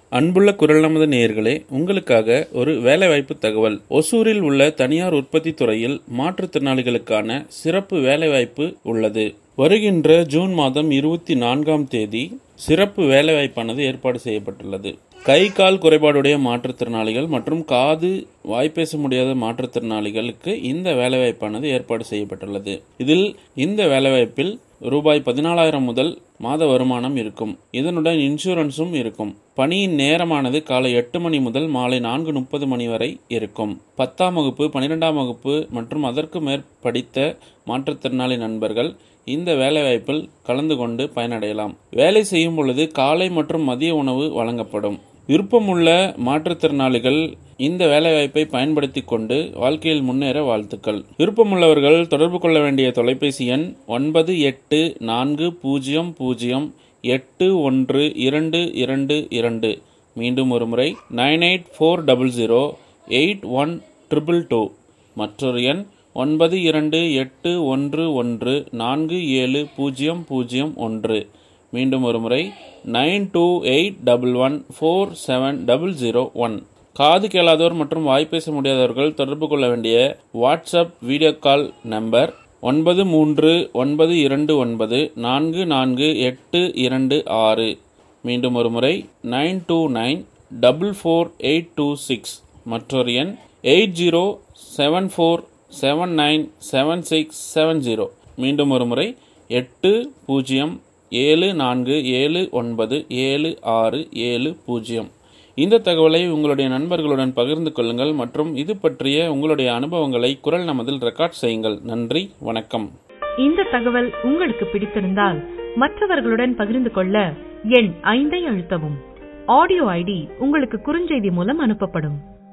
அன்புள்ள குரல் நமது நேயர்களே உங்களுக்காக ஒரு வேலைவாய்ப்பு தகவல் ஒசூரில் உள்ள தனியார் உற்பத்தி துறையில் மாற்றுத்திறனாளிகளுக்கான சிறப்பு வேலைவாய்ப்பு உள்ளது வருகின்ற ஜூன் மாதம் இருபத்தி நான்காம் தேதி சிறப்பு வேலைவாய்ப்பானது ஏற்பாடு செய்யப்பட்டுள்ளது கை கால் குறைபாடுடைய மாற்றுத்திறனாளிகள் மற்றும் காது வாய்ப்பேச முடியாத மாற்றுத்திறனாளிகளுக்கு இந்த வேலைவாய்ப்பானது ஏற்பாடு செய்யப்பட்டுள்ளது இதில் இந்த வேலைவாய்ப்பில் ரூபாய் பதினாலாயிரம் முதல் மாத வருமானம் இருக்கும் இதனுடன் இன்சூரன்ஸும் இருக்கும் பணியின் நேரமானது காலை எட்டு மணி முதல் மாலை நான்கு முப்பது மணி வரை இருக்கும் பத்தாம் வகுப்பு பன்னிரெண்டாம் வகுப்பு மற்றும் அதற்கு மேற்படித்த மாற்றுத்திறனாளி நண்பர்கள் இந்த வேலைவாய்ப்பில் கலந்து கொண்டு பயனடையலாம் வேலை செய்யும் பொழுது காலை மற்றும் மதிய உணவு வழங்கப்படும் விருப்பமுள்ள மாற்றுத்திறனாளிகள் இந்த வேலைவாய்ப்பை பயன்படுத்தி கொண்டு வாழ்க்கையில் முன்னேற வாழ்த்துக்கள் விருப்பமுள்ளவர்கள் தொடர்பு கொள்ள வேண்டிய தொலைபேசி எண் ஒன்பது எட்டு நான்கு பூஜ்ஜியம் பூஜ்ஜியம் எட்டு ஒன்று இரண்டு இரண்டு இரண்டு மீண்டும் ஒரு முறை nine eight four double zero eight one triple two மற்றொரு எண் ஒன்பது இரண்டு எட்டு ஒன்று ஒன்று நான்கு ஏழு பூஜ்ஜியம் பூஜ்ஜியம் ஒன்று மீண்டும் ஒரு முறை nine two eight double one four seven double zero one காது கேளாதோர் மற்றும் வாய்ப்பேச முடியாதவர்கள் தொடர்பு கொள்ள வேண்டிய வாட்ஸ்அப் வீடியோ கால் நம்பர் ஒன்பது மூன்று ஒன்பது இரண்டு ஒன்பது நான்கு நான்கு எட்டு இரண்டு ஆறு மீண்டும் ஒரு முறை nine two nine double four eight two six மற்றொரு எண் eight zero seven four seven nine seven six seven zero மீண்டும் ஒரு முறை எட்டு பூஜ்ஜியம் ஏழு நான்கு ஏழு ஒன்பது ஏழு ஆறு ஏழு பூஜ்ஜியம் இந்த தகவலை உங்களுடைய நண்பர்களுடன் பகிர்ந்து கொள்ளுங்கள் மற்றும் இது பற்றிய உங்களுடைய அனுபவங்களை குரல் நமதில் ரெக்கார்ட் செய்யுங்கள் நன்றி வணக்கம் இந்த தகவல் உங்களுக்கு பிடித்திருந்தால் மற்றவர்களுடன் பகிர்ந்து கொள்ள எண் ஐந்தை அழுத்தவும் ஆடியோ ஐடி உங்களுக்கு குறுஞ்செய்தி மூலம் அனுப்பப்படும்